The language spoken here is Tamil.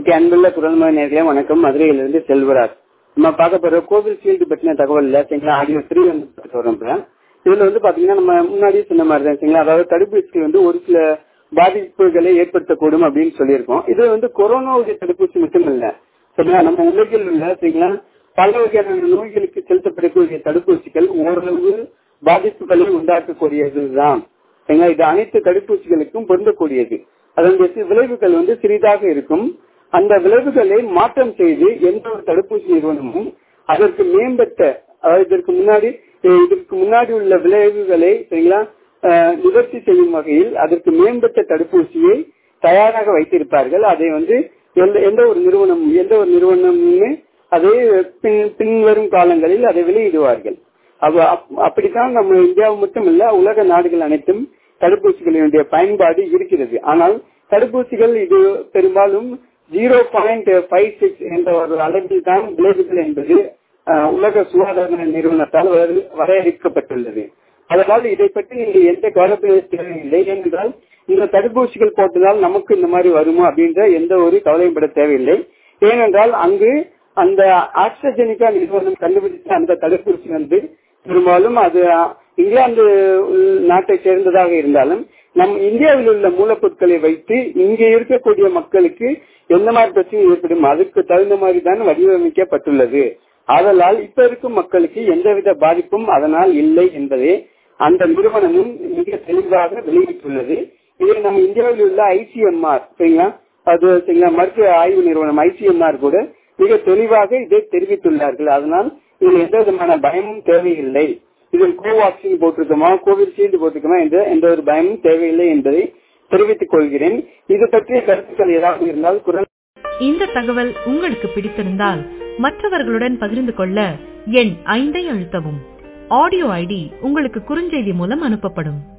ஓகே அன்புள்ள குரல்மொழி நேர்களே வணக்கம் மதுரையிலிருந்து செல்வராஜ் நம்ம பார்க்க போற கோவிஷீல்டு பற்றின தகவல் இல்ல சரிங்களா ஆடியோ த்ரீ வந்து பார்க்க வரோம் இப்ப. இதுல வந்து பாத்தீங்கன்னா நம்ம முன்னாடியே சொன்ன மாதிரி தான் சரிங்களா அதாவது தடுப்பூசி வந்து ஒரு சில பாதிப்புகளை ஏற்படுத்தக்கூடும் அப்படின்னு சொல்லியிருக்கோம் இது வந்து கொரோனாவுடைய தடுப்பூசி மட்டும் இல்ல சரிங்களா நம்ம உலகில் உள்ள சரிங்களா பல வகையான நோய்களுக்கு செலுத்தப்படக்கூடிய தடுப்பூசிகள் ஓரளவு பாதிப்புகளை உண்டாக்கக்கூடியதுதான் சரிங்களா இது அனைத்து தடுப்பூசிகளுக்கும் பொருந்தக்கூடியது அதனுடைய விளைவுகள் வந்து சிறிதாக இருக்கும் அந்த விளைவுகளை மாற்றம் செய்து எந்த ஒரு தடுப்பூசி நிறுவனமும் அதற்கு மேம்பட்ட அதாவது இதற்கு முன்னாடி அஹ் இதற்கு முன்னாடி உள்ள விளைவுகளை சரிங்களா அஹ் நிவர்த்தி செய்யும் வகையில் அதற்கு மேம்பட்ட தடுப்பூசியை தயாராக வைத்திருப்பார்கள் அதை வந்து எந்த எந்த ஒரு நிறுவனம் எந்த ஒரு நிறுவனமுமே அதை பின் பின்வரும் காலங்களில் அதை வெளியிடுவார்கள் அப்ப அப்- அப்படித்தான் நம்ம இந்தியா மட்டும் இல்ல உலக நாடுகள் அனைத்தும் தடுப்பூசிகளினுடைய பயன்பாடு இருக்கிறது ஆனால் தடுப்பூசிகள் இது பெரும்பாலும் ஜீரோ பாயிண்ட் ஃபைவ் சிக்ஸ் என்ற ஒரு அளவில் தான் விளைவுகள் என்பது அஹ், உலக சுகாதார நிறுவனத்தால் வரை- வரையறுக்கப்பட்டுள்ளது அதனால் இதை பற்றி நீங்கள் எந்த கவலைப்பட தேவையில்லை ஏனென்றால் இந்த தடுப்பூசிகள் போட்டதால் நமக்கு இந்த மாதிரி வருமா அப்படின்ற எந்த ஒரு கவலையும் பட தேவையில்லை ஏனென்றால் அங்கு அந்த ஆஸ்ட்ரஜெனிகா நிறுவனம் கண்டுபிடித்த அந்த தடுப்பூசி வந்து பெரும்பாலும் அது அஹ், இங்கிலாந்து உள் நாட்டை சேர்ந்ததாக இருந்தாலும் நம் இந்தியாவில் உள்ள மூலப்பொருட்களை வைத்து இங்கே இருக்கக்கூடிய மக்களுக்கு எந்த மாதிரி பிரச்சனை ஏற்படும் அதுக்கு தகுந்த மாதிரி தான் வடிவமைக்கப்பட்டுள்ளது ஆதலால் இப்ப இருக்கும் மக்களுக்கு எந்தவித பாதிப்பும் அதனால் இல்லை என்பதே அந்த நிறுவனமும் மிக தெளிவாக வெளியிட்டுள்ளது இதை நம்ம இந்தியாவில் உள்ள ஐசிஎம்ஆர் சரிங்களா அது சரிங்களா மருத்துவ ஆய்வு நிறுவனம் ஐசிஎம்ஆர் கூட மிக தெளிவாக இதை தெரிவித்துள்ளார்கள் அதனால் இதில் எந்த விதமான பயமும் தேவையில்லை இதில் கோவாக்சின் போட்டிருக்கோமா கோவிஷீல்டு போட்டிருக்கோமா என்ற எந்த ஒரு பயமும் தேவையில்லை என்பதை தெரிவித்துக் கொள்கிறேன் இது பற்றிய கருத்துக்கள் ஏதாவது இருந்தால் குரல் இந்த தகவல் உங்களுக்கு பிடித்திருந்தால் மற்றவர்களுடன் பகிர்ந்து கொள்ள எண் ஐந்தை அழுத்தவும் ஆடியோ ஐடி உங்களுக்கு குறுஞ்செய்தி மூலம் அனுப்பப்படும்